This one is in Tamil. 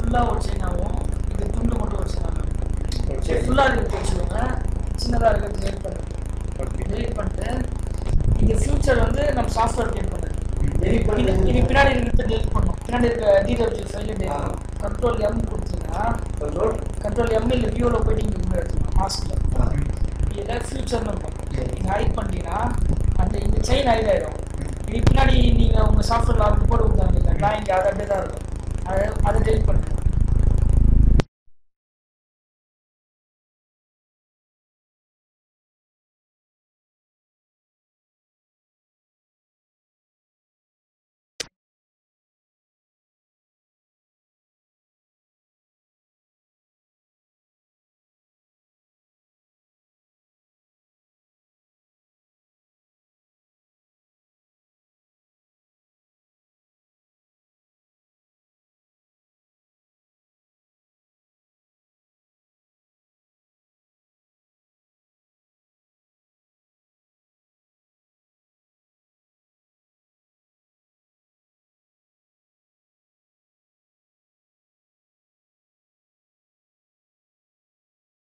ஃபுல்லாக ஒரு செயினாகவும் இது துண்டு மட்டும் ஒரு செயினாகவும் சரி ஃபுல்லாக இருக்கிறது வச்சுக்கோங்க சின்னதாக இருக்கிறது டெலிட் பண்ணுங்க ஓகே டெலிட் பண்ணிட்டு இந்த ஃபியூச்சர் வந்து நம்ம சாஃப்ட்வேர் டெலிட் பண்ணுது delete இது பண்ணி இது பின்னாடி இருக்கிறத டெலிட் பண்ணணும் பின்னாடி இருக்க டிடபிள்யூ ஃபைல் ஆ. கண்ட்ரோல் எம் கொடுத்தீங்கன்னா control கண்ட்ரோல் எம் இல்லை வியூவில் போயிட்டு இங்கே கூட எடுத்துக்கலாம் மாஸ்கில் ஆ. இதில் ஃபியூச்சர்னு இருக்கும் சரி. நீங்கள் ஹைட் பண்ணிட்டீங்கன்னா அந்த இந்த செயின் ஹைட் ஆகிடும் இது பின்னாடி நீங்கள் உங்கள் சாஃப்ட்வேரில் அவங்க போட்டு கொடுத்தாங்க இல்லைங்களா இங்கே அது அப்படியே தான் இருக்கும் அதை அதை டெலிட் பண்ணுங்க